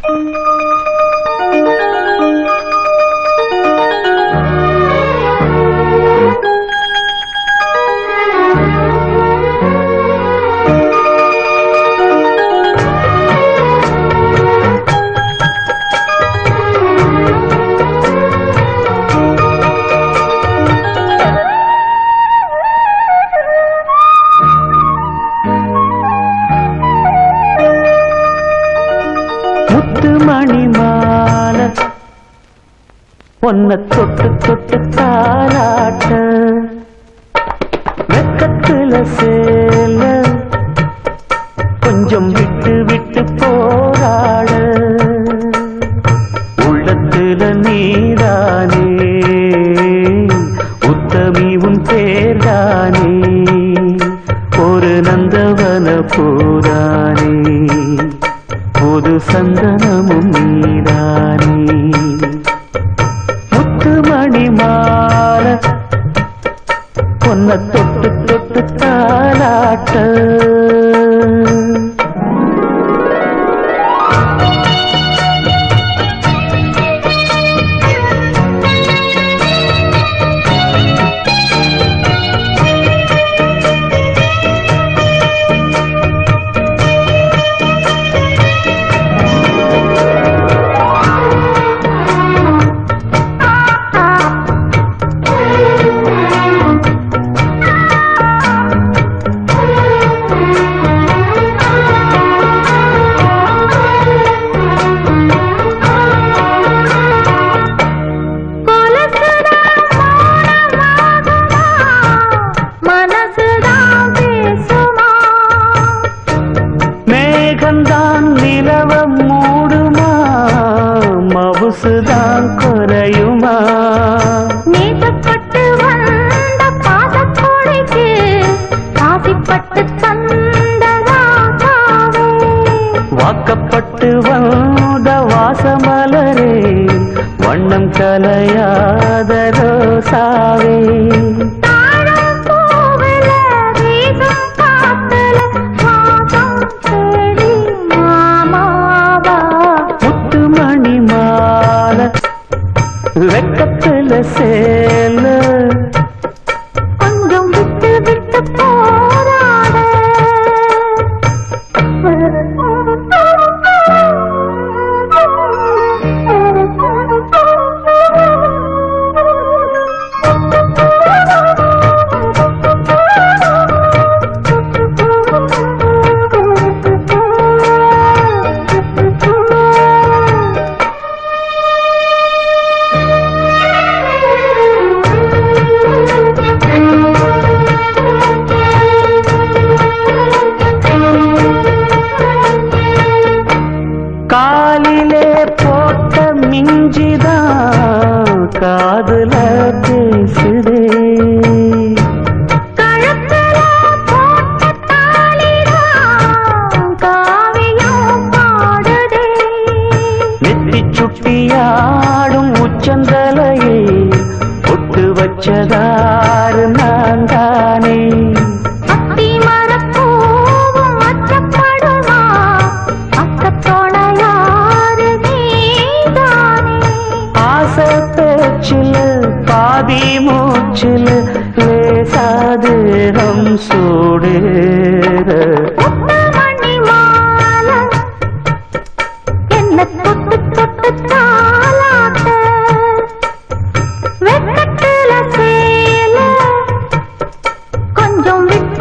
முத்து மணி மாலை ஒன்ன தொட்டு தொட்டு தாலாட்ட வெக்கத்துல சேல கொஞ்சம் விட்டு விட்டு போராட உள்ளத்துல நீதானே உத்தமி உன் பேர்தானே ஒரு நந்தவன பூதானே புது சந்தனமும் நீதானே முத்துமணி மாலை பொன்ன தொட்டு தொட்டு தாலாட்ட மனசுதான் பேசுமா மேகந்தான் நிலவ மூடுமா மவுசுதான் குறையுமா நீட்டப்பட்டு வந்த பாசக்கொடைக்கு ஆசிப்பட்டு தந்ததாகாவே வாக்கப்பட்டு வந்த வாசமலரே வண்ணம் கலையாத ரோசாவே தாழம் பூவில தீபம் காத்துல வாசம் தேடி மாமாவா முத்துமணி மாலை வெக்கத்துல சேல கொஞ்சம் விட்டு விட்டு போராட காலிலே போட்ட மிஞ்சிதான் காதுல பேசுதே கழுத்துல போட்ட தாலிதான் காவியம் பாடுதே நெத்தி சுட்டியாடும் உச்சந்தலையே பொட்டு வச்சதாறு நான் தானே அத்தி மரப்பூவும் அச்சப்படுமா அக்கத்தோட யாரு நீதானே ஆசை பேச்சில் பாதி மூச்சில் லேசாதிரம் சூடேற முத்துமணி மாலை என்ன தொட்டு தொட்டு தாலாட்ட வெக்கத்துல சேல கொஞ்சம் விட்டு